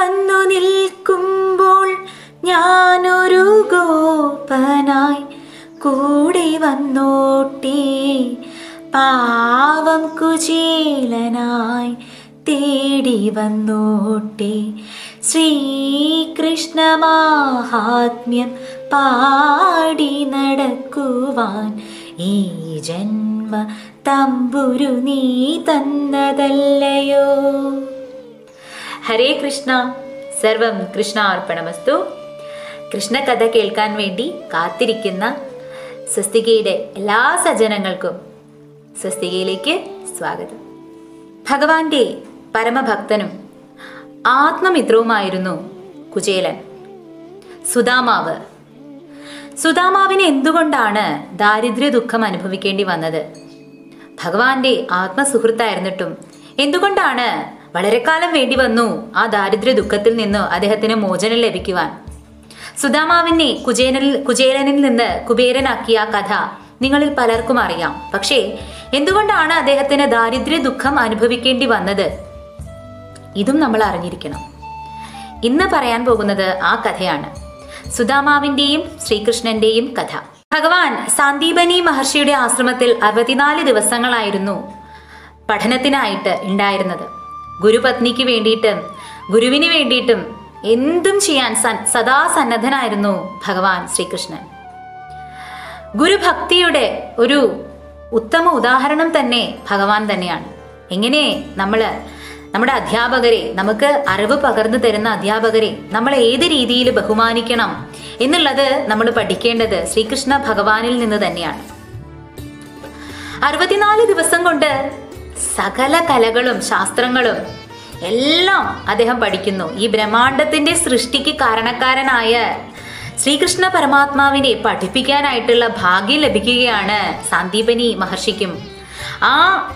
വന്നു നിൽക്കുമ്പോൾ ഞാനൊരു ഗോപനായി കൂടെ വന്നോട്ടേ പാവം കുചേലനായി തേടി വന്നോട്ടെ ശ്രീകൃഷ്ണ മാഹാത്മ്യം പാടി നടക്കുവാൻ ഈ ജന്മ തമ്പുരു നീ തന്നതല്ലയോ ഹരേ കൃഷ്ണ സർവം കൃഷ്ണാർപ്പണമസ്തു കൃഷ്ണകഥ കേൾക്കാൻ വേണ്ടി കാത്തിരിക്കുന്ന സ്വസ്തികയുടെ എല്ലാ സജ്ജനങ്ങൾക്കും സ്വസ്തികയിലേക്ക് സ്വാഗതം ഭഗവാന്റെ പരമഭക്തനും ആത്മമിത്രവുമായിരുന്നു കുചേലൻ സുദാമാവ് സുദാമാവിന് എന്തുകൊണ്ടാണ് ദാരിദ്ര്യ ദുഃഖം അനുഭവിക്കേണ്ടി വന്നത് ഭഗവാന്റെ ആത്മസുഹൃത്തായിരുന്നിട്ടും എന്തുകൊണ്ടാണ് വളരെ കാലം വേണ്ടി വന്നു ആ ദാരിദ്ര്യ ദുഃഖത്തിൽ നിന്ന് അദ്ദേഹത്തിന് മോചനം ലഭിക്കുവാൻ സുദാമാവിനെ കുചേലനിൽ കുചേലനിൽ നിന്ന് കുബേരനാക്കിയ ആ കഥ നിങ്ങളിൽ പലർക്കും അറിയാം പക്ഷേ എന്തുകൊണ്ടാണ് അദ്ദേഹത്തിന് ദാരിദ്ര്യ ദുഃഖം അനുഭവിക്കേണ്ടി വന്നത് ഇതും നമ്മൾ അറിഞ്ഞിരിക്കണം ഇന്ന് പറയാൻ പോകുന്നത് ആ കഥയാണ് സുദാമാവിന്റെയും ശ്രീകൃഷ്ണന്റെയും കഥ ഭഗവാൻ സാന്ദീപനി മഹർഷിയുടെ ആശ്രമത്തിൽ അറുപത്തിനാല് ദിവസങ്ങളായിരുന്നു പഠനത്തിനായിട്ട് ഉണ്ടായിരുന്നത് ഗുരുപത്നിക്ക് വേണ്ടിയിട്ടും ഗുരുവിന് വേണ്ടിയിട്ടും എന്തും ചെയ്യാൻ സൻ- സദാ സന്നദ്ധനായിരുന്നു ഭഗവാൻ ശ്രീകൃഷ്ണൻ ഗുരുഭക്തിയുടെ ഒരു ഉത്തമ ഉദാഹരണം തന്നെ ഭഗവാൻ തന്നെയാണ് എങ്ങനെ നമ്മൾ നമ്മുടെ അധ്യാപകരെ നമുക്ക് അറിവ് പകർന്നു തരുന്ന അധ്യാപകരെ നമ്മൾ ഏത് രീതിയിൽ ബഹുമാനിക്കണം എന്നുള്ളത് നമ്മൾ പഠിക്കേണ്ടത് ശ്രീകൃഷ്ണ ഭഗവാനിൽ നിന്ന് തന്നെയാണ് അറുപത്തിനാല് ദിവസം കൊണ്ട് സകല കലകളും ശാസ്ത്രങ്ങളും എല്ലാം അദ്ദേഹം പഠിക്കുന്നു ഈ ബ്രഹ്മാണ്ടത്തിന്റെ സൃഷ്ടിക്ക് കാരണക്കാരനായ ശ്രീകൃഷ്ണ പരമാത്മാവിനെ പഠിപ്പിക്കാനായിട്ടുള്ള ഭാഗ്യം ലഭിക്കുകയാണ് സാന്ദീപനി മഹർഷിക്കും ആ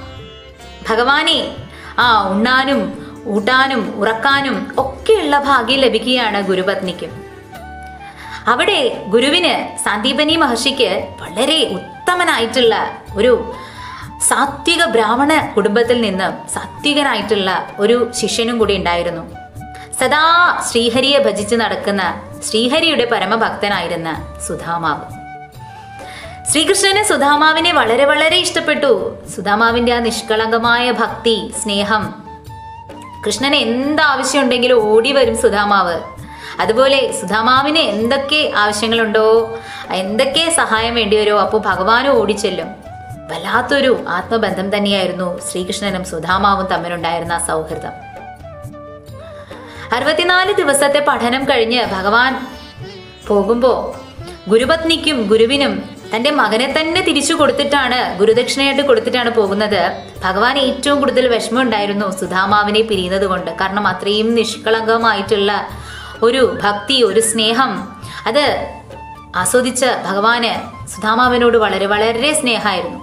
ഭഗവാനെ ആ ഉണ്ണാനും ഊട്ടാനും ഉറക്കാനും ഒക്കെയുള്ള ഭാഗ്യം ലഭിക്കുകയാണ് ഗുരുപത്നിക്കും അവിടെ ഗുരുവിന് സാന്ദീപനി മഹർഷിക്ക് വളരെ ഉത്തമനായിട്ടുള്ള ഒരു സാത്വിക ബ്രാഹ്മണ കുടുംബത്തിൽ നിന്ന് സാത്വികനായിട്ടുള്ള ഒരു ശിഷ്യനും കൂടി ഉണ്ടായിരുന്നു സദാ ശ്രീഹരിയെ ഭജിച്ച് നടക്കുന്ന ശ്രീഹരിയുടെ പരമഭക്തനായിരുന്ന സുധാമാവ് ശ്രീകൃഷ്ണന് സുധാമാവിനെ വളരെ വളരെ ഇഷ്ടപ്പെട്ടു സുധാമാവിന്റെ ആ നിഷ്കളങ്കമായ ഭക്തി സ്നേഹം കൃഷ്ണന് എന്ത് ആവശ്യമുണ്ടെങ്കിലും ഓടി വരും സുധാമാവ് അതുപോലെ സുധാമാവിന് എന്തൊക്കെ ആവശ്യങ്ങളുണ്ടോ എന്തൊക്കെ സഹായം വേണ്ടി വരുമോ അപ്പോൾ ഭഗവാനും ഓടിച്ചെല്ലും വല്ലാത്തൊരു ആത്മബന്ധം തന്നെയായിരുന്നു ശ്രീകൃഷ്ണനും സുധാമാവും തമ്മിലുണ്ടായിരുന്ന ആ സൗഹൃദം അറുപത്തിനാല് ദിവസത്തെ പഠനം കഴിഞ്ഞ് ഭഗവാൻ പോകുമ്പോ ഗുരുപത്നിക്കും ഗുരുവിനും തന്റെ മകനെ തന്നെ തിരിച്ചു കൊടുത്തിട്ടാണ് ഗുരുദക്ഷിണയായിട്ട് കൊടുത്തിട്ടാണ് പോകുന്നത് ഭഗവാൻ ഏറ്റവും കൂടുതൽ വിഷമം ഉണ്ടായിരുന്നു സുധാമാവിനെ പിരിയുന്നത് കൊണ്ട് കാരണം അത്രയും നിഷ്കളങ്കമായിട്ടുള്ള ഒരു ഭക്തി ഒരു സ്നേഹം അത് ആസ്വദിച്ച ഭഗവാന് സുധാമാവിനോട് വളരെ വളരെ സ്നേഹമായിരുന്നു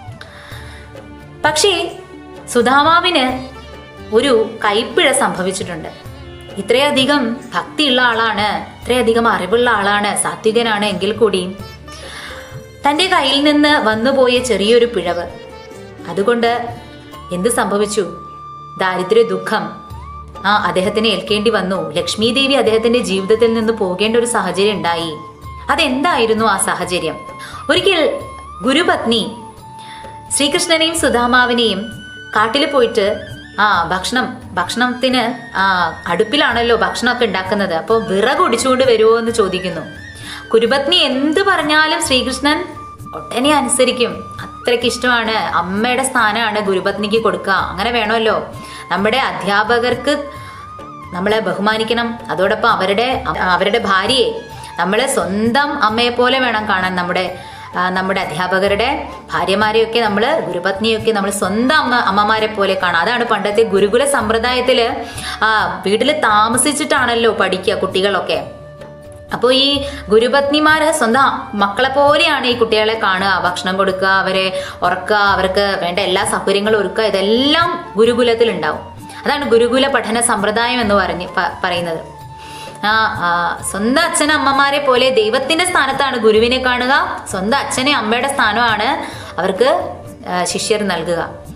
പക്ഷേ സുധാമാവിന് ഒരു കൈപ്പിഴ സംഭവിച്ചിട്ടുണ്ട് ഇത്രയധികം ഭക്തിയുള്ള ആളാണ് ഇത്രയധികം അറിവുള്ള ആളാണ് സാത്വികനാണ് എങ്കിൽ കൂടിയും തൻ്റെ കയ്യിൽ നിന്ന് വന്നുപോയ ചെറിയൊരു പിഴവ് അതുകൊണ്ട് എന്ത് സംഭവിച്ചു ദാരിദ്ര്യ ദുഃഖം ആ അദ്ദേഹത്തിന് ഏൽക്കേണ്ടി വന്നു ലക്ഷ്മി ദേവി അദ്ദേഹത്തിന്റെ ജീവിതത്തിൽ നിന്ന് പോകേണ്ട ഒരു സാഹചര്യം ഉണ്ടായി അതെന്തായിരുന്നു ആ സാഹചര്യം ഒരിക്കൽ ഗുരുപത്നി ശ്രീകൃഷ്ണനെയും സുധാമാവിനെയും കാട്ടിൽ പോയിട്ട് ആ ഭക്ഷണം ഭക്ഷണത്തിന് ആ അടുപ്പിലാണല്ലോ ഭക്ഷണമൊക്കെ ഉണ്ടാക്കുന്നത് അപ്പോൾ വിറക് ഒടിച്ചുകൊണ്ട് വരുമോ എന്ന് ചോദിക്കുന്നു കുരുപത്നി എന്ത് പറഞ്ഞാലും ശ്രീകൃഷ്ണൻ ഒട്ടനെ അനുസരിക്കും അത്രയ്ക്ക് ഇഷ്ടമാണ് അമ്മയുടെ സ്ഥാനമാണ് ഗുരുപത്നിക്ക് കൊടുക്കുക അങ്ങനെ വേണമല്ലോ നമ്മുടെ അധ്യാപകർക്ക് നമ്മളെ ബഹുമാനിക്കണം അതോടൊപ്പം അവരുടെ അവരുടെ ഭാര്യയെ നമ്മളെ സ്വന്തം അമ്മയെ പോലെ വേണം കാണാൻ നമ്മുടെ ആ, നമ്മുടെ അധ്യാപകരുടെ ഭാര്യമാരെയൊക്കെ നമ്മൾ ഗുരുപത്നിയൊക്കെ നമ്മൾ സ്വന്തം അമ്മ അമ്മമാരെ പോലെ കാണാം അതാണ് പണ്ടത്തെ ഗുരുകുല സമ്പ്രദായത്തിൽ വീട്ടിൽ താമസിച്ചിട്ടാണല്ലോ പഠിക്കുക കുട്ടികളൊക്കെ അപ്പോൾ ഈ ഗുരുപത്നിമാര് സ്വന്തം മക്കളെ പോലെയാണ് ഈ കുട്ടികളെ കാണുക ഭക്ഷണം കൊടുക്കുക അവരെ ഉറക്കുക അവർക്ക് വേണ്ട എല്ലാ സൗകര്യങ്ങളും ഒരുക്കുക ഇതെല്ലാം ഗുരുകുലത്തിൽ ഉണ്ടാവും അതാണ് ഗുരുകുല പഠന സമ്പ്രദായം എന്ന് പറഞ്ഞ് പ- പറയുന്നത് ആ ആ, സ്വന്തം അച്ഛനും അമ്മമാരെ പോലെ ദൈവത്തിന്റെ സ്ഥാനത്താണ് ഗുരുവിനെ കാണുക സ്വന്തം അച്ഛനെ അമ്മയുടെ സ്ഥാനമാണ് അവർക്ക് ആ, ശിഷ്യർ നൽകുക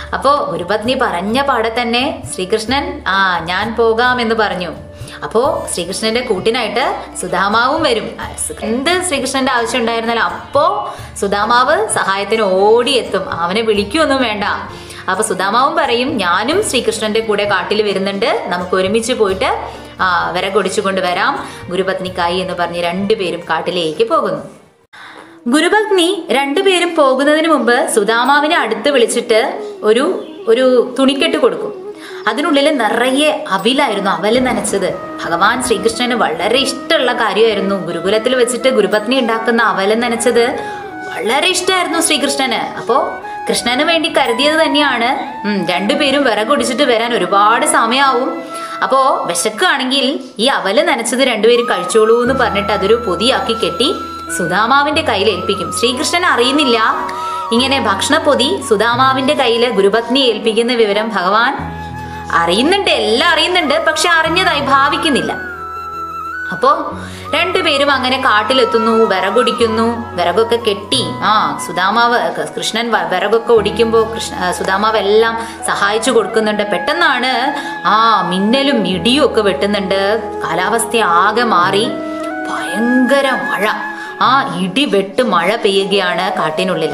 അപ്പോ ഗുരുപത്നി പറഞ്ഞ പാടെ തന്നെ ശ്രീകൃഷ്ണൻ ആ ഞാൻ പോകാം എന്ന് പറഞ്ഞു അപ്പോ ശ്രീകൃഷ്ണന്റെ കൂട്ടിനായിട്ട് സുധാമാവും വരും ആ, സു- എന്ത് ശ്രീകൃഷ്ണന്റെ ആവശ്യം ഉണ്ടായിരുന്നാലും അപ്പോ സുധാമാവ് സഹായത്തിന് ഓടിയെത്തും അവനെ വിളിക്കൊന്നും വേണ്ട അപ്പൊ സുധാമാവും പറയും ഞാനും ശ്രീകൃഷ്ണന്റെ കൂടെ കാട്ടിൽ വരുന്നുണ്ട് നമുക്ക് ഒരുമിച്ച് പോയിട്ട് ആ വിറകൊടിച്ചു വരാം ഗുരുപത്നിക്കായി എന്ന് പറഞ്ഞ് രണ്ടുപേരും കാട്ടിലേക്ക് പോകുന്നു ഗുരുഭഗ്നി രണ്ടുപേരും പോകുന്നതിന് മുമ്പ് സുധാമാവിനെ അടുത്ത് വിളിച്ചിട്ട് ഒരു ഒരു തുണിക്കെട്ട് കൊടുക്കും അതിനുള്ളിൽ നിറയെ അവിലായിരുന്നു അവല് നനച്ചത് ഭഗവാൻ ശ്രീകൃഷ്ണന് വളരെ ഇഷ്ടമുള്ള കാര്യമായിരുന്നു ഗുരുകുലത്തിൽ വെച്ചിട്ട് ഗുരുപത്നി ഉണ്ടാക്കുന്ന അവല് നനച്ചത് വളരെ ഇഷ്ടമായിരുന്നു ശ്രീകൃഷ്ണന് അപ്പോ കൃഷ്ണന് വേണ്ടി കരുതിയത് തന്നെയാണ് ഉം, രണ്ടുപേരും വിറകൊടിച്ചിട്ട് വരാൻ ഒരുപാട് സമയമാവും അപ്പോ വിശക്കാണെങ്കിൽ ഈ അവല് നനച്ചത് രണ്ടുപേരും കഴിച്ചോളൂ എന്ന് പറഞ്ഞിട്ട് അതൊരു പൊതിയാക്കി കെട്ടി സുധാമാവിന്റെ കയ്യിൽ ഏൽപ്പിക്കും ശ്രീകൃഷ്ണൻ അറിയുന്നില്ല ഇങ്ങനെ ഭക്ഷണപ്പൊതി സുധാമാവിന്റെ കയ്യിൽ ഗുരുപത്നി ഏൽപ്പിക്കുന്ന വിവരം ഭഗവാൻ അറിയുന്നുണ്ട് എല്ലാം അറിയുന്നുണ്ട് പക്ഷെ അറിഞ്ഞതായി ഭാവിക്കുന്നില്ല അപ്പോ രണ്ടുപേരും അങ്ങനെ കാട്ടിലെത്തുന്നു വിറകൊടിക്കുന്നു വിറകൊക്കെ കെട്ടി ആ സുധാമാവ് കൃഷ്ണൻ വ- വിറകൊക്കെ ഒടിക്കുമ്പോൾ കൃഷ്ണ ആ, സുധാമാവ് എല്ലാം സഹായിച്ചു കൊടുക്കുന്നുണ്ട് പെട്ടെന്നാണ് ആ മിന്നലും ഇടിയും ഒക്കെ വെട്ടുന്നുണ്ട് കാലാവസ്ഥ ആകെ മാറി ഭയങ്കര മഴ ആ ഇടി വെട്ട് മഴ പെയ്യുകയാണ് കാട്ടിനുള്ളിൽ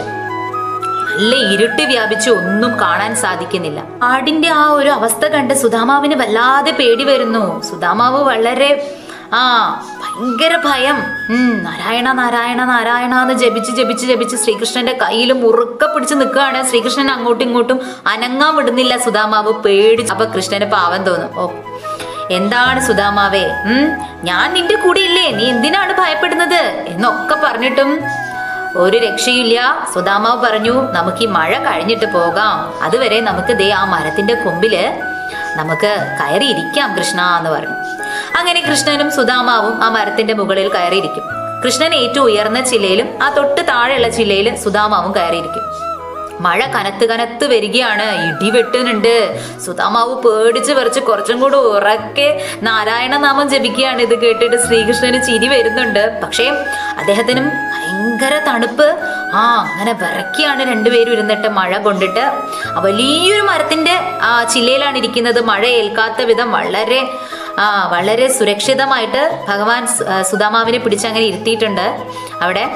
നല്ല ഇരുട്ട് വ്യാപിച്ച് ഒന്നും കാണാൻ സാധിക്കുന്നില്ല ആടിന്റെ ആ ഒരു അവസ്ഥ കണ്ട് സുധാമാവിന് വല്ലാതെ പേടി വരുന്നു സുധാമാവ് വളരെ ആ ഭയങ്കര ഭയം ഉം നാരായണ നാരായണ നാരായണ എന്ന് ജപിച്ച് ജപിച്ച് ജപിച്ച് ശ്രീകൃഷ്ണന്റെ കയ്യിൽ മുറുക്ക പിടിച്ച് നിൽക്കുകയാണ് ശ്രീകൃഷ്ണൻ അങ്ങോട്ടും ഇങ്ങോട്ടും അനങ്ങാൻ വിടുന്നില്ല സുധാമാവ് പേടിച്ച് അപ്പൊ കൃഷ്ണന് പാവം തോന്നും ഓ എന്താണ് സുധാമാവേ ഉം ഞാൻ നിന്റെ കൂടെ ഇല്ലേ നീ എന്തിനാണ് ഭയപ്പെടുന്നത് എന്നൊക്കെ പറഞ്ഞിട്ടും ഒരു രക്ഷയില്ല സുധാമാവ് പറഞ്ഞു നമുക്ക് ഈ മഴ കഴിഞ്ഞിട്ട് പോകാം അതുവരെ നമുക്ക് ദേ ആ മരത്തിന്റെ കൊമ്പില് നമുക്ക് കയറിയിരിക്കാം കൃഷ്ണ എന്ന് പറഞ്ഞു അങ്ങനെ കൃഷ്ണനും സുധാമാവും ആ മരത്തിന്റെ മുകളിൽ കയറിയിരിക്കും കൃഷ്ണൻ ഏറ്റവും ഉയർന്ന ചില്ലയിലും ആ തൊട്ട് താഴെയുള്ള ചില്ലയിൽ സുധാമാവും കയറിയിരിക്കും മഴ കനത്ത് കനത്ത് വരികയാണ് ഇടി വെട്ടുന്നുണ്ട് സുധാമാവ് പേടിച്ച് പറിച്ച് കുറച്ചും കൂടെ ഉറക്കെ നാരായണ നാമം ജപിക്കുകയാണ് ഇത് കേട്ടിട്ട് ശ്രീകൃഷ്ണന് ചിരി വരുന്നുണ്ട് പക്ഷേ അദ്ദേഹത്തിനും ഭയങ്കര തണുപ്പ് ആ അങ്ങനെ വിറക്കിയാണ് രണ്ടുപേരും ഇരുന്നിട്ട് മഴ കൊണ്ടിട്ട് ആ വലിയൊരു മരത്തിന്റെ ആ ചില്ലയിലാണ് ഇരിക്കുന്നത് മഴ ഏൽക്കാത്ത വിധം വളരെ ആ വളരെ സുരക്ഷിതമായിട്ട് ഭഗവാൻ സു- ആ, സുധാമാവിനെ പിടിച്ചങ്ങനെ ഇരുത്തിയിട്ടുണ്ട് അവിടെ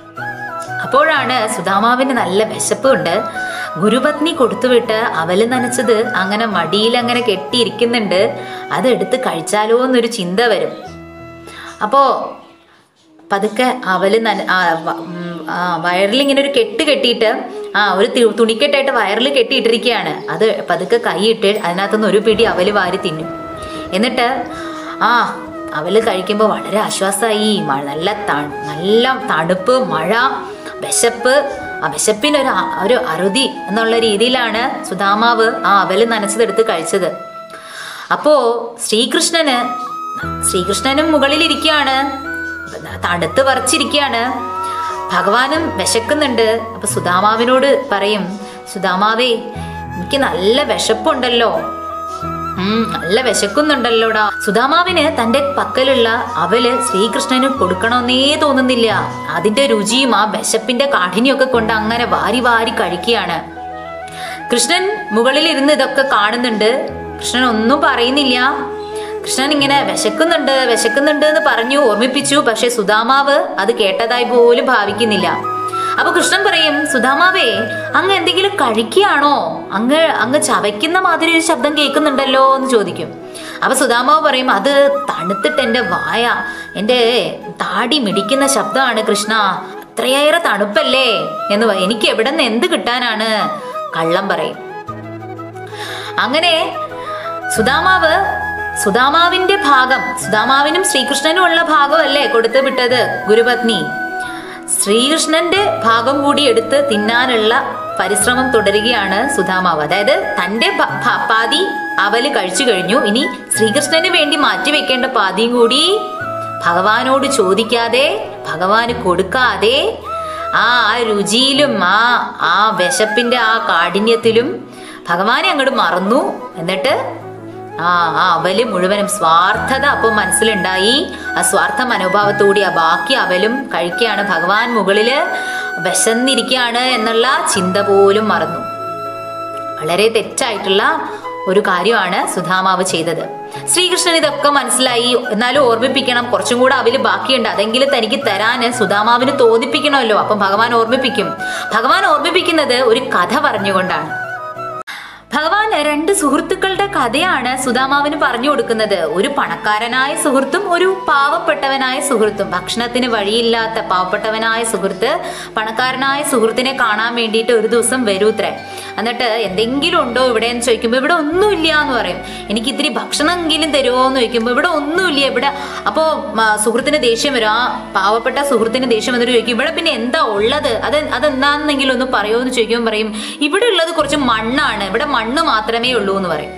അപ്പോഴാണ് സുധാമാവിന് നല്ല വിശപ്പുണ്ട് ഗുരുപത്നി കൊടുത്തുവിട്ട് അവല് നനച്ചത് അങ്ങനെ മടിയിൽ അങ്ങനെ കെട്ടിയിരിക്കുന്നുണ്ട് അതെടുത്ത് കഴിച്ചാലോ എന്നൊരു ചിന്ത വരും അപ്പോ പതുക്കെ അവല് നന ആ, വ- ഉം, ആ, വയറിൽ ഇങ്ങനെ ഒരു കെട്ട് കെട്ടിയിട്ട് ആ ഒരു തി- തുണിക്കെട്ടായിട്ട് വയറിൽ കെട്ടിയിട്ടിരിക്കുകയാണ് അത് പതുക്കെ കൈയിട്ട് അതിനകത്തുനിന്ന് ഒരു പിടി അവല് വാരി തിന്നും എന്നിട്ട് ആ അവല് കഴിക്കുമ്പോൾ വളരെ ആശ്വാസമായി മഴ നല്ല ത- നല്ല തണുപ്പ് മഴ വിശപ്പ് ആ വിശപ്പിനൊരു അ- ഒരു അറുതി എന്നുള്ള രീതിയിലാണ് സുധാമാവ് ആ അവല് നനച്ചതെടുത്ത് കഴിച്ചത് അപ്പോ ശ്രീകൃഷ്ണന് ശ്രീകൃഷ്ണനും മുകളിലിരിക്കുകയാണ് തണുത്ത് വറച്ചിരിക്കുകയാണ് ഭഗവാനും വിശക്കുന്നുണ്ട് അപ്പൊ സുധാമാവിനോട് പറയും സുധാമാവേ എനിക്ക് നല്ല വിശപ്പുണ്ടല്ലോ ഉം നല്ല വിശക്കുന്നുണ്ടല്ലോടാ സുധാമാവിന് തന്റെ പക്കലുള്ള അവല് ശ്രീകൃഷ്ണന് കൊടുക്കണമെന്നേ തോന്നുന്നില്ല അതിന്റെ രുചിയും ആ വിശപ്പിന്റെ കാഠിന്യമൊക്കെ കൊണ്ട് അങ്ങനെ വാരി വാരി കഴിക്കുകയാണ് കൃഷ്ണൻ മുകളിൽ ഇരുന്ന് ഇതൊക്കെ കാണുന്നുണ്ട് കൃഷ്ണൻ ഒന്നും പറയുന്നില്ല കൃഷ്ണൻ ഇങ്ങനെ വിശക്കുന്നുണ്ട് വിശക്കുന്നുണ്ട് എന്ന് പറഞ്ഞു ഓർമ്മിപ്പിച്ചു പക്ഷെ സുധാമാവ് അത് കേട്ടതായി പോലും ഭാവിക്കുന്നില്ല അപ്പൊ കൃഷ്ണൻ പറയും സുധാമാവേ അങ്ങ് എന്തെങ്കിലും കഴിക്കുകയാണോ അങ്ങ് അങ്ങ് ചവയ്ക്കുന്ന മാതിരി ഒരു ശബ്ദം കേൾക്കുന്നുണ്ടല്ലോ എന്ന് ചോദിക്കും അപ്പൊ സുധാമാവ് പറയും അത് തണുത്തിട്ട് എൻ്റെ വായ എൻ്റെ താടി മിടിക്കുന്ന ശബ്ദമാണ് കൃഷ്ണ അത്രയേറെ തണുപ്പല്ലേ എന്ന് പറ- എനിക്ക് എവിടെ നിന്ന് എന്ത് കിട്ടാനാണ് കള്ളം പറയും അങ്ങനെ സുധാമാവ് സുധാമാവിന്റെ ഭാഗം സുധാമാവിനും ശ്രീകൃഷ്ണനും ഉള്ള ഭാഗമല്ലേ കൊടുത്തു വിട്ടത് ഗുരുപത്നി ശ്രീകൃഷ്ണന്റെ ഭാഗം കൂടി എടുത്ത് തിന്നാനുള്ള പരിശ്രമം തുടരുകയാണ് സുധാമാവ് അതായത് തന്റെ ഭ- ഭ- പാതി അവല് കഴിച്ചു കഴിഞ്ഞു ഇനി ശ്രീകൃഷ്ണന് വേണ്ടി മാറ്റിവെക്കേണ്ട പാതിയും കൂടി ഭഗവാനോട് ചോദിക്കാതെ ഭഗവാന് കൊടുക്കാതെ ആ ആ രുചിയിലും ആ ആ വിശപ്പിന്റെ ആ കാഠിന്യത്തിലും ഭഗവാനെ അങ്ങോട്ട് മറന്നു എന്നിട്ട് ആ ആ അവല് മുഴുവനും സ്വാർത്ഥത അപ്പോൾ മനസ്സിലുണ്ടായി ആ സ്വാർത്ഥ മനോഭാവത്തോടി ആ ബാക്കി അവലും കഴിക്കുകയാണ് ഭഗവാൻ മുകളില് വിശന്നിരിക്കുകയാണ് എന്നുള്ള ചിന്ത പോലും മറന്നു വളരെ തെറ്റായിട്ടുള്ള ഒരു കാര്യമാണ് സുധാമാവ് ചെയ്തത് ശ്രീകൃഷ്ണൻ ഇതൊക്കെ മനസ്സിലായി എന്നാലും ഓർമ്മിപ്പിക്കണം കുറച്ചും കൂടെ അവല് ബാക്കിയുണ്ട് അതെങ്കിലും തനിക്ക് തരാന് സുധാമാവിന് തോന്നിപ്പിക്കണമല്ലോ അപ്പം ഭഗവാൻ ഓർമ്മിപ്പിക്കും ഭഗവാൻ ഓർമ്മിപ്പിക്കുന്നത് ഒരു കഥ പറഞ്ഞുകൊണ്ടാണ് ഭഗവാൻ രണ്ട് സുഹൃത്തുക്കളുടെ കഥയാണ് സുധാമാവിന് പറഞ്ഞു കൊടുക്കുന്നത് ഒരു പണക്കാരനായ സുഹൃത്തും ഒരു പാവപ്പെട്ടവനായ സുഹൃത്തും ഭക്ഷണത്തിന് വഴിയില്ലാത്ത പാവപ്പെട്ടവനായ സുഹൃത്ത് പണക്കാരനായ സുഹൃത്തിനെ കാണാൻ വേണ്ടിയിട്ട് ഒരു ദിവസം വരൂത്രേ എന്നിട്ട് എന്തെങ്കിലും ഉണ്ടോ ഇവിടെ എന്ന് ചോദിക്കുമ്പോൾ ഇവിടെ ഒന്നുമില്ല എന്ന് പറയും എനിക്ക് ഇത്തിരി ഭക്ഷണമെങ്കിലും തരുമോ എന്ന് ചോദിക്കുമ്പോൾ ഇവിടെ ഒന്നുമില്ല ഇവിടെ അപ്പോൾ സുഹൃത്തിന് ദേഷ്യം വരും ആ പാവപ്പെട്ട സുഹൃത്തിന് ദേഷ്യം വന്നിട്ട് ചോദിക്കും ഇവിടെ പിന്നെ എന്താ ഉള്ളത് അത് അതെന്താണെന്നെങ്കിലും ഒന്ന് പറയുമോ എന്ന് ചോദിക്കുമ്പോൾ പറയും ഇവിടെ ഉള്ളത് കുറച്ച് മണ്ണാണ് ഇവിടെ മണ്ണ് മാത്രമേ ഉള്ളൂ എന്ന് പറയും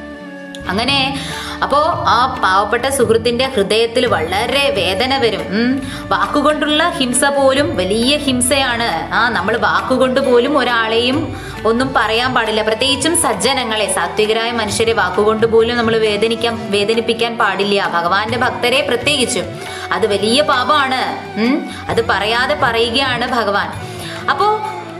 അങ്ങനെ അപ്പോ ആ പാവപ്പെട്ട സുഹൃത്തിന്റെ ഹൃദയത്തിൽ വളരെ വേദന വരും ഉം. വാക്കുകൊണ്ടുള്ള ഹിംസ പോലും വലിയ ഹിംസയാണ് ആ നമ്മൾ വാക്കുകൊണ്ട് പോലും ഒരാളെയും ഒന്നും പറയാൻ പാടില്ല പ്രത്യേകിച്ചും സജ്ജനങ്ങളെ സാത്വികരായ മനുഷ്യരെ വാക്കുകൊണ്ട് പോലും നമ്മൾ വേദനിക്കാൻ വേദനിപ്പിക്കാൻ പാടില്ല ഭഗവാന്റെ ഭക്തരെ പ്രത്യേകിച്ചും അത് വലിയ പാപമാണ് ഉം. അത് പറയാതെ പറയുകയാണ് ഭഗവാൻ അപ്പോ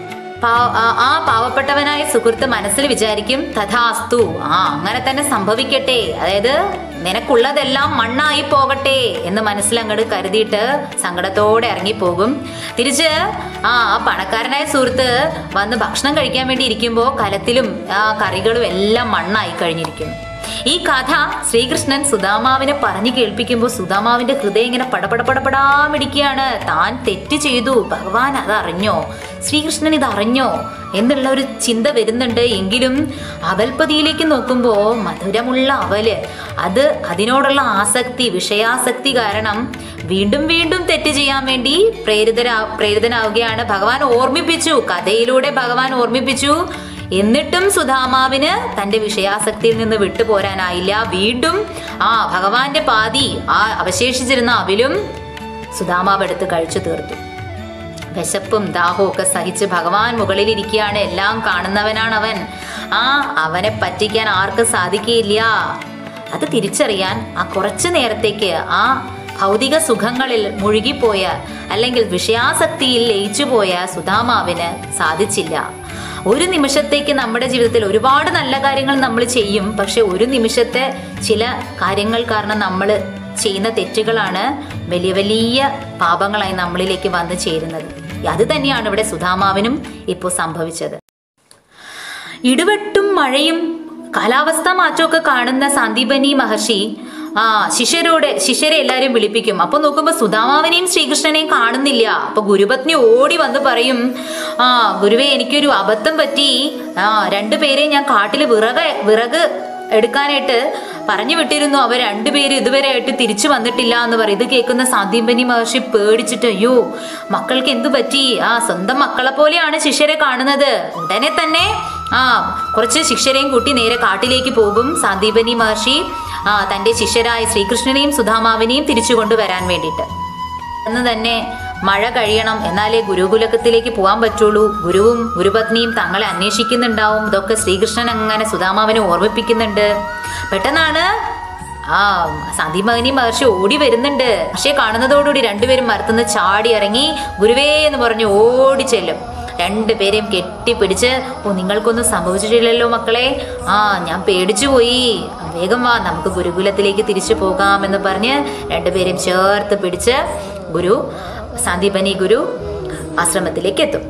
പാ- ആ- ആ പാവപ്പെട്ടവനായ സുഹൃത്ത് മനസ്സിൽ വിചാരിക്കും തഥാസ്തു ആ അങ്ങനെ തന്നെ സംഭവിക്കട്ടെ അതായത് നിനക്കുള്ളതെല്ലാം മണ്ണായി പോകട്ടെ എന്ന് മനസ്സിലങ്ങോട്ട് കരുതിയിട്ട് സങ്കടത്തോടെ ഇറങ്ങിപ്പോകും തിരിച്ച് ആ ആ പണക്കാരനായ സുഹൃത്ത് വന്ന് ഭക്ഷണം കഴിക്കാൻ വേണ്ടി ഇരിക്കുമ്പോൾ കലത്തിലും ആ കറികളും എല്ലാം മണ്ണായി കഴിഞ്ഞിരിക്കുന്നു ഈ കഥ ശ്രീകൃഷ്ണൻ സുധാമാവിനെ പറഞ്ഞു കേൾപ്പിക്കുമ്പോൾ സുധാമാവിന്റെ ഹൃദയം ഇങ്ങനെ പടപടപടപടാമിടിക്കുകയാണ് താൻ തെറ്റ് ചെയ്തു ഭഗവാൻ അത് അറിഞ്ഞോ ശ്രീകൃഷ്ണൻ ഇത് അറിഞ്ഞോ എന്നുള്ള ഒരു ചിന്ത വരുന്നുണ്ട് എങ്കിലും അവൽപ്പതിയിലേക്ക് നോക്കുമ്പോൾ മധുരമുള്ള അവല് അത് അതിനോടുള്ള ആസക്തി വിഷയാസക്തി കാരണം വീണ്ടും വീണ്ടും തെറ്റ് ചെയ്യാൻ വേണ്ടി പ്രേരിതരാ പ്രേരിതനാവുകയാണ് ഭഗവാൻ ഓർമ്മിപ്പിച്ചു കഥയിലൂടെ ഭഗവാൻ ഓർമ്മിപ്പിച്ചു എന്നിട്ടും സുധാമാവിന് തന്റെ വിഷയാസക്തിയിൽ നിന്ന് വിട്ടുപോരാനായില്ല വീണ്ടും ആ ഭഗവാന്റെ പാതി ആ അവശേഷിച്ചിരുന്ന അവിലും സുധാമാവ് എടുത്ത് കഴിച്ചു തീർത്തു വിശപ്പും ദാഹവും ഒക്കെ സഹിച്ച് ഭഗവാൻ മുകളിലിരിക്കുകയാണ് എല്ലാം കാണുന്നവനാണ് അവൻ ആ അവനെ പറ്റിക്കാൻ ആർക്കും സാധിക്കുകയില്ല അത് തിരിച്ചറിയാൻ ആ കുറച്ചു നേരത്തേക്ക് ആ ഭൗതിക സുഖങ്ങളിൽ മുഴുകിപ്പോയ അല്ലെങ്കിൽ വിഷയാസക്തിയിൽ ലയിച്ചുപോയ സുധാമാവിന് സാധിച്ചില്ല ഒരു നിമിഷത്തേക്ക് നമ്മുടെ ജീവിതത്തിൽ ഒരുപാട് നല്ല കാര്യങ്ങൾ നമ്മൾ ചെയ്യും പക്ഷെ ഒരു നിമിഷത്തെ ചില കാര്യങ്ങൾ കാരണം നമ്മൾ ചെയ്യുന്ന തെറ്റുകളാണ് വലിയ വലിയ പാപങ്ങളായി നമ്മളിലേക്ക് വന്നു ചേരുന്നത് അത് തന്നെയാണ് ഇവിടെ സുധാമാവിനും ഇപ്പോൾ സംഭവിച്ചത് ഇടിവെട്ടും മഴയും കാലാവസ്ഥാ മാറ്റമൊക്കെ കാണുന്ന സന്ദീപനി മഹർഷി ആ ശിഷ്യരോട് ശിഷ്യരെ എല്ലാരും വിളിപ്പിക്കും അപ്പൊ നോക്കുമ്പോ സുധാമാവിനെയും ശ്രീകൃഷ്ണനെയും കാണുന്നില്ല അപ്പൊ ഗുരുപത്നി ഓടി വന്ന് പറയും ആ ഗുരുവേ എനിക്കൊരു അബദ്ധം പറ്റി ആ രണ്ടുപേരെയും ഞാൻ കാട്ടില് വിറക് വിറക് എടുക്കാനായിട്ട് പറഞ്ഞു വിട്ടിരുന്നു അവർ രണ്ടുപേരും ഇതുവരെ ആയിട്ട് തിരിച്ചു വന്നിട്ടില്ല എന്ന് പറയും ഇത് കേൾക്കുന്ന സാന്ദീപനി മഹർഷി പേടിച്ചിട്ട് അയ്യോ മക്കൾക്ക് എന്തു പറ്റി ആ സ്വന്തം മക്കളെ പോലെയാണ് ശിഷ്യരെ കാണുന്നത് ഉടനെ തന്നെ ആ കുറച്ച് ശിഷ്യരെയും കൂട്ടി നേരെ കാട്ടിലേക്ക് പോകും സാന്ദീപനി മഹർഷി ആ തന്റെ ശിഷ്യരായ ശ്രീകൃഷ്ണനെയും സുധാമാവിനെയും തിരിച്ചു കൊണ്ടുവരാൻ വേണ്ടിയിട്ട് അന്ന് തന്നെ മഴ കഴിയണം എന്നാലേ ഗുരുകുലത്തിലേക്ക് പോകാൻ പറ്റുള്ളൂ ഗുരുവും ഗുരുപത്നിയും തങ്ങളെ അന്വേഷിക്കുന്നുണ്ടാവും ഇതൊക്കെ ശ്രീകൃഷ്ണൻ അങ്ങനെ സുധാമാവിനെ ഓർമ്മിപ്പിക്കുന്നുണ്ട് പെട്ടെന്നാണ് ആ സന്ധിമകനി മഹർഷി ഓടി വരുന്നുണ്ട് പക്ഷേ കാണുന്നതോടുകൂടി രണ്ടുപേരും മരത്തുനിന്ന് ചാടി ഇറങ്ങി ഗുരുവേ എന്ന് പറഞ്ഞ് ഓടി ചെല്ലും രണ്ടുപേരെയും കെട്ടിപ്പിടിച്ച് ഓ നിങ്ങൾക്കൊന്നും സംഭവിച്ചിട്ടില്ലല്ലോ മക്കളെ ആ ഞാൻ പേടിച്ചു പോയി വേഗം വാ നമുക്ക് ഗുരുകുലത്തിലേക്ക് തിരിച്ചു പോകാം എന്ന് പറഞ്ഞ് രണ്ടുപേരെയും ചേർത്ത് പിടിച്ച് ഗുരു സാന്ദീപനി ഗുരു ആശ്രമത്തിലേക്ക് എത്തും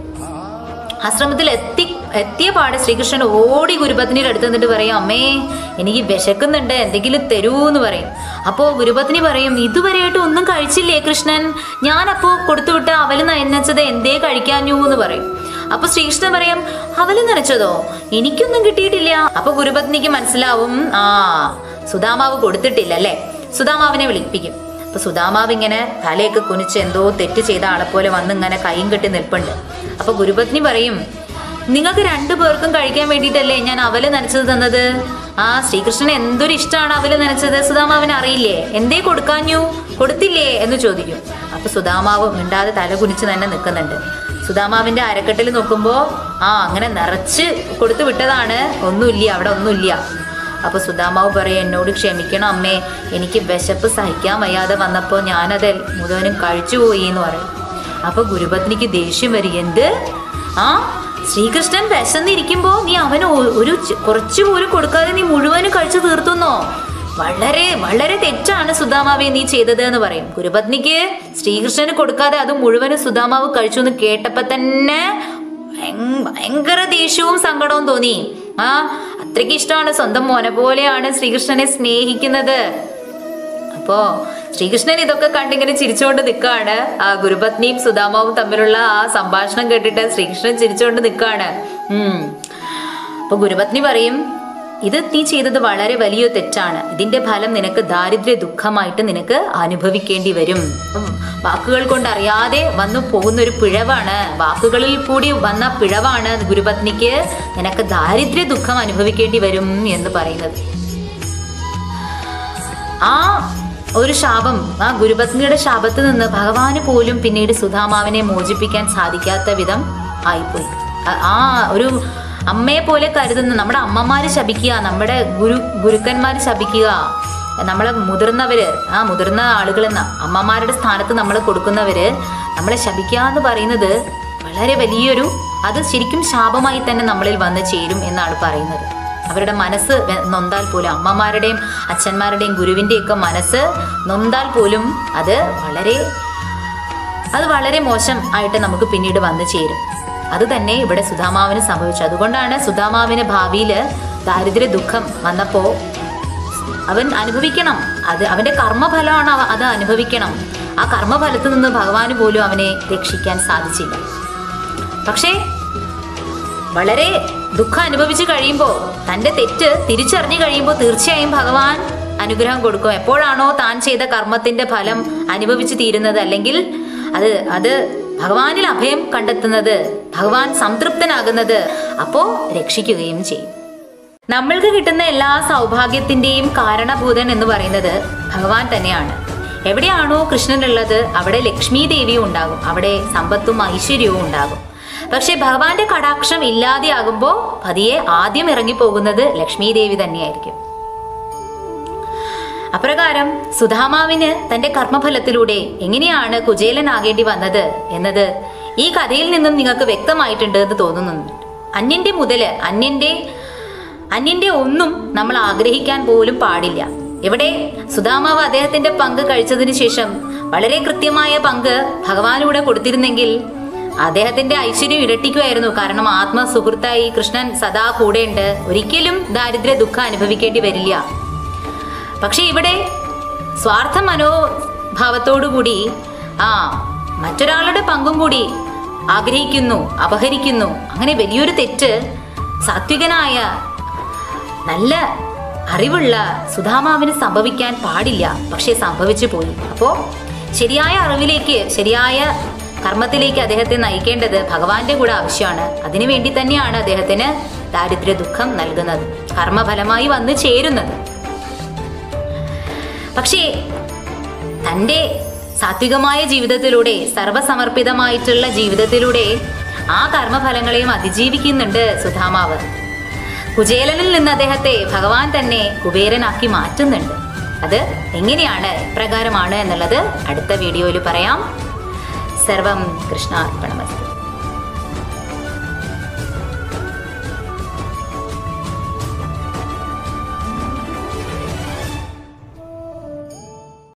ആശ്രമത്തിൽ എത്തി എത്തിയ പാടെ ശ്രീകൃഷ്ണൻ ഓടി ഗുരുപത്നിയുടെ അടുത്ത് നിന്നിട്ട് പറയും അമ്മേ എനിക്ക് വിശക്കുന്നുണ്ട് എന്തെങ്കിലും തരൂ എന്ന് പറയും അപ്പോൾ ഗുരുപത്നി പറയും ഇതുവരെയായിട്ട് ഒന്നും കഴിച്ചില്ലേ കൃഷ്ണൻ ഞാനപ്പോൾ കൊടുത്തുവിട്ട അവല് നനച്ചത് എന്തേ കഴിക്കാഞ്ഞു എന്ന് പറയും അപ്പൊ ശ്രീകൃഷ്ണൻ പറയാം അവല് നനച്ചതോ എനിക്കൊന്നും കിട്ടിയിട്ടില്ല അപ്പൊ ഗുരുപത്നിക്ക് മനസ്സിലാവും ആ സുധാമാവ് കൊടുത്തിട്ടില്ല അല്ലേ സുധാമാവിനെ വിളിപ്പിക്കും അപ്പൊ സുധാമാവ് ഇങ്ങനെ തലയൊക്കെ കുനിച്ച് എന്തോ തെറ്റ് ചെയ്ത ആളെ പോലെ വന്ന് ഇങ്ങനെ കൈയും കെട്ടി നിൽപ്പുണ്ട് അപ്പൊ ഗുരുപത്നി പറയും നിങ്ങൾക്ക് രണ്ടു പേർക്കും കഴിക്കാൻ വേണ്ടിയിട്ടല്ലേ ഞാൻ അവല് നനച്ചത് തന്നത് ആ ശ്രീകൃഷ്ണന് എന്തൊരു ഇഷ്ടമാണ് അവല് നനച്ചത് സുധാമാവിന് അറിയില്ലേ എന്തേ കൊടുക്കാഞ്ഞു കൊടുത്തില്ലേ എന്ന് ചോദിക്കും അപ്പൊ സുധാമാവ് മിണ്ടാതെ തല കുനിച്ച് തന്നെ നിൽക്കുന്നുണ്ട് സുധാമാവിന്റെ അരക്കെട്ടിൽ നോക്കുമ്പോ ആ അങ്ങനെ നിറച്ച് കൊടുത്തു വിട്ടതാണ് ഒന്നുമില്ല അവിടെ ഒന്നുമില്ല അപ്പൊ സുധാമാവ് പറയും എന്നോട് ക്ഷമിക്കണം അമ്മേ എനിക്ക് വിശപ്പ് സഹിക്കാൻ വയ്യാതെ വന്നപ്പോൾ ഞാനത് മുഴുവനും കഴിച്ചുപോയി എന്ന് പറയും അപ്പൊ ഗുരുപത്നിക്ക് ദേഷ്യം വരും എന്ത് ആ ശ്രീകൃഷ്ണൻ വിശന്നിരിക്കുമ്പോ നീ അവന് ഒ- ഒരു ചി- കുറച്ചു പോലും കൊടുക്കാതെ നീ മുഴുവനും കഴിച്ചു തീർത്തുന്നോ വളരെ വളരെ തെറ്റാണ് സുധാമാവെ നീ ചെയ്തത് എന്ന് പറയും ഗുരുപത്നിക്ക് ശ്രീകൃഷ്ണന് കൊടുക്കാതെ അത് മുഴുവനും സുധാമാവ് കഴിച്ചു എന്ന് കേട്ടപ്പോ തന്നെ ഭയങ്- ഭയങ്കര ദേഷ്യവും സങ്കടവും തോന്നി ആ അത്രയ്ക്ക് ഇഷ്ടമാണ് സ്വന്തം മോനെ പോലെയാണ് ശ്രീകൃഷ്ണനെ സ്നേഹിക്കുന്നത് അപ്പോ ശ്രീകൃഷ്ണൻ ഇതൊക്കെ കണ്ടിങ്ങനെ ചിരിച്ചുകൊണ്ട് നിൽക്കാണ് ആ ഗുരുപത്നിയും സുധാമാവും തമ്മിലുള്ള ആ സംഭാഷണം കേട്ടിട്ട് ശ്രീകൃഷ്ണൻ ചിരിച്ചുകൊണ്ട് നിൽക്കാണ് ഉം അപ്പൊ ഗുരുപത്നി പറയും ഇത് നീ ചെയ്തത് വളരെ വലിയ തെറ്റാണ് ഇതിന്റെ ഫലം നിനക്ക് ദാരിദ്ര്യ ദുഃഖമായിട്ട് നിനക്ക് അനുഭവിക്കേണ്ടി വരും ഉം, വാക്കുകൾ കൊണ്ട് അറിയാതെ വന്നു പോകുന്ന ഒരു പിഴവാണ് വാക്കുകളിൽ കൂടി വന്ന പിഴവാണ് ഗുരുപത്നിക്ക് നിനക്ക് ദാരിദ്ര്യ ദുഃഖം അനുഭവിക്കേണ്ടി വരും എന്ന് പറയുന്നത് ആ ഒരു ശാപം ആ ഗുരുപത്നിയുടെ ശാപത്ത് നിന്ന് ഭഗവാന് പോലും പിന്നീട് സുധാമാവിനെ മോചിപ്പിക്കാൻ സാധിക്കാത്ത വിധം ആയിപ്പോയി ആ- ആ ഒരു അമ്മയെ പോലെ കരുതുന്ന നമ്മുടെ അമ്മമാര് ശപിക്കുക നമ്മുടെ ഗുരു ഗുരുക്കന്മാര് ശപിക്കുക നമ്മളെ മുതിർന്നവര് ആ മുതിർന്ന ആളുകൾ അമ്മമാരുടെ സ്ഥാനത്ത് നമ്മൾ കൊടുക്കുന്നവര് നമ്മളെ ശപിക്കുക എന്ന് പറയുന്നത് വളരെ വലിയൊരു അത് ശരിക്കും ശാപമായി തന്നെ നമ്മളിൽ വന്ന് ചേരും എന്നാണ് പറയുന്നത് അവരുടെ മനസ്സ് വെ- നൊന്താൽ പോലും അമ്മമാരുടെയും അച്ഛന്മാരുടെയും ഗുരുവിൻ്റെയും ഒക്കെ മനസ്സ് നൊന്താൽ പോലും അത് വളരെ അത് വളരെ മോശം ആയിട്ട് നമുക്ക് പിന്നീട് വന്നു ചേരും അത് തന്നെ ഇവിടെ സുധാമാവിന് സംഭവിച്ചു അതുകൊണ്ടാണ് സുധാമാവിന് ഭാവിയിൽ ദാരിദ്ര്യ ദുഃഖം വന്നപ്പോ അവൻ അനുഭവിക്കണം അത് അവന്റെ കർമ്മഫലമാണ് അവ അത് അനുഭവിക്കണം ആ കർമ്മഫലത്തിൽ നിന്ന് ഭഗവാന് പോലും അവനെ രക്ഷിക്കാൻ സാധിച്ചില്ല പക്ഷേ വളരെ ദുഃഖം അനുഭവിച്ച് കഴിയുമ്പോൾ തന്റെ തെറ്റ് തിരിച്ചറിഞ്ഞു കഴിയുമ്പോൾ തീർച്ചയായും ഭഗവാൻ അനുഗ്രഹം കൊടുക്കും എപ്പോഴാണോ താൻ ചെയ്ത കർമ്മത്തിന്റെ ഫലം അനുഭവിച്ച് തീരുന്നത് അല്ലെങ്കിൽ അത് അത് ഭഗവാനിൽ അഭയം കണ്ടെത്തുന്നത് ഭഗവാൻ സംതൃപ്തനാകുന്നത് അപ്പോ രക്ഷിക്കുകയും ചെയ്യും നമ്മൾക്ക് കിട്ടുന്ന എല്ലാ സൗഭാഗ്യത്തിന്റെയും കാരണഭൂതൻ എന്ന് പറയുന്നത് ഭഗവാൻ തന്നെയാണ് എവിടെയാണോ കൃഷ്ണനുള്ളത് അവിടെ ലക്ഷ്മി ദേവിയും ഉണ്ടാകും അവിടെ സമ്പത്തും ഐശ്വര്യവും ഉണ്ടാകും പക്ഷെ ഭഗവാന്റെ കടാക്ഷം ഇല്ലാതെയാകുമ്പോൾ പതിയെ ആദ്യം ഇറങ്ങിപ്പോകുന്നത് ലക്ഷ്മി ദേവി തന്നെയായിരിക്കും അപ്രകാരം സുധാമാവിന് തന്റെ കർമ്മഫലത്തിലൂടെ എങ്ങനെയാണ് കുചേലനാകേണ്ടി വന്നത് എന്നത് ഈ കഥയിൽ നിന്നും നിങ്ങൾക്ക് വ്യക്തമായിട്ടുണ്ട് എന്ന് തോന്നുന്നുണ്ട് അന്യന്റെ മുതല് അന്യന്റെ അന്യന്റെ ഒന്നും നമ്മൾ ആഗ്രഹിക്കാൻ പോലും പാടില്ല ഇവിടെ സുധാമാവ് അദ്ദേഹത്തിന്റെ പങ്ക് കഴിച്ചതിന് ശേഷം വളരെ കൃത്യമായ പങ്ക് ഭഗവാനൂടെ കൊടുത്തിരുന്നെങ്കിൽ അദ്ദേഹത്തിന്റെ ഐശ്വര്യം ഇരട്ടിക്കുമായിരുന്നു കാരണം ആത്മസുഹൃത്തായി കൃഷ്ണൻ സദാ കൂടെയുണ്ട് ഒരിക്കലും ദാരിദ്ര്യ ദുഃഖം അനുഭവിക്കേണ്ടി വരില്ല പക്ഷെ ഇവിടെ സ്വാർത്ഥ മനോഭാവത്തോടുകൂടി ആ മറ്റൊരാളുടെ പങ്കും കൂടി ആഗ്രഹിക്കുന്നു അപഹരിക്കുന്നു അങ്ങനെ വലിയൊരു തെറ്റ് സാത്വികനായ നല്ല അറിവുള്ള സുധാമാവിന് സംഭവിക്കാൻ പാടില്ല പക്ഷെ സംഭവിച്ചു പോയി അപ്പോ ശരിയായ അറിവിലേക്ക് ശരിയായ കർമ്മത്തിലേക്ക് അദ്ദേഹത്തെ നയിക്കേണ്ടത് ഭഗവാന്റെ കൂടെ ആവശ്യമാണ് അതിനുവേണ്ടി തന്നെയാണ് അദ്ദേഹത്തിന് ദാരിദ്ര്യ ദുഃഖം നൽകുന്നത് കർമ്മഫലമായി വന്നു ചേരുന്നത് പക്ഷേ തൻ്റെ സാത്വികമായ ജീവിതത്തിലൂടെ സർവസമർപ്പിതമായിട്ടുള്ള ജീവിതത്തിലൂടെ ആ കർമ്മഫലങ്ങളെയും അതിജീവിക്കുന്നുണ്ട് സുധാമാവ് കുചേലനിൽ നിന്ന് അദ്ദേഹത്തെ ഭഗവാൻ തന്നെ കുബേരനാക്കി മാറ്റുന്നുണ്ട് അത് എങ്ങനെയാണ് എപ്രകാരമാണ് എന്നുള്ളത് അടുത്ത വീഡിയോയിൽ പറയാം സർവം കൃഷ്ണാർപ്പണമസ്തു